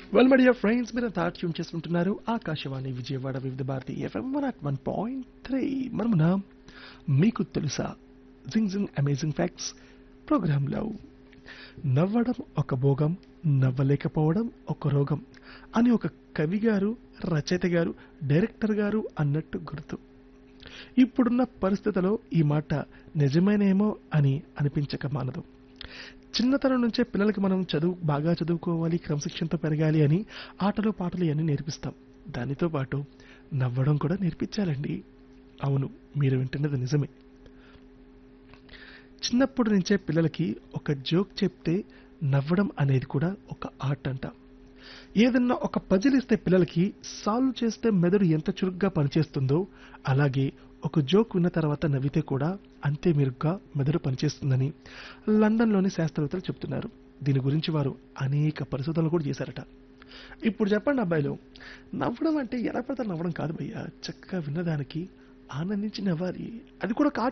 well my dear friends మీరు తాట్యం చేసుకుంటున్నారు Akashvani Vijayawada Vividh Bharati FM one at one point three మనమున మీకు తెలుసా జింగ్ జింగ్ అమేజింగ్ ఫ్యాక్ట్స్ ప్రోగ్రాంలో నవ్వడం ఒక భోగం నవ్వలేకపోవడం ఒక రోగం అని ఒక కవి గారు రచయిత గారు డైరెక్టర్ గారు అన్నట్టు గుర్తు ఇప్పుడున్న పరిస్థితిలో ఈ మాట నిజమేనేమో అని అనిపించక మానదు చిన్నతనం నుంచే పిల్లలకి మనం చదువు బాగా చదువుకోవాలి క్రమశిక్షణతో పెరగాలి అని ఆటలు పాటలు ఇవన్నీ నేర్పిస్తాం దానితో పాటు నవ్వడం కూడా నేర్పించాలండి అవును మీరు వింటున్నది నిజమే చిన్నప్పటి నుంచే పిల్లలకి ఒక జోక్ చెప్తే నవ్వడం అనేది కూడా ఒక ఆర్ట్ అంట ఏదన్నా ఒక పజిల్ ఇస్తే పిల్లలకి సాల్వ్ చేస్తే మెదడు ఎంత చురుగ్గా పనిచేస్తుందో అలాగే ఒక జోక్ విన్న తర్వాత నవ్వితే కూడా అంతే మెరుగ్గా మెదడు పనిచేస్తుందని లండన్లోని శాస్త్రవేత్తలు చెప్తున్నారు దీని గురించి వారు అనేక పరిశోధనలు కూడా చేశారట ఇప్పుడు చెప్పండి అబ్బాయిలు నవ్వడం అంటే ఎలా పడితే నవ్వడం కాదు భయ్యా చక్కగా విన్నదానికి ఆనందించి నవ్వాలి అది కూడా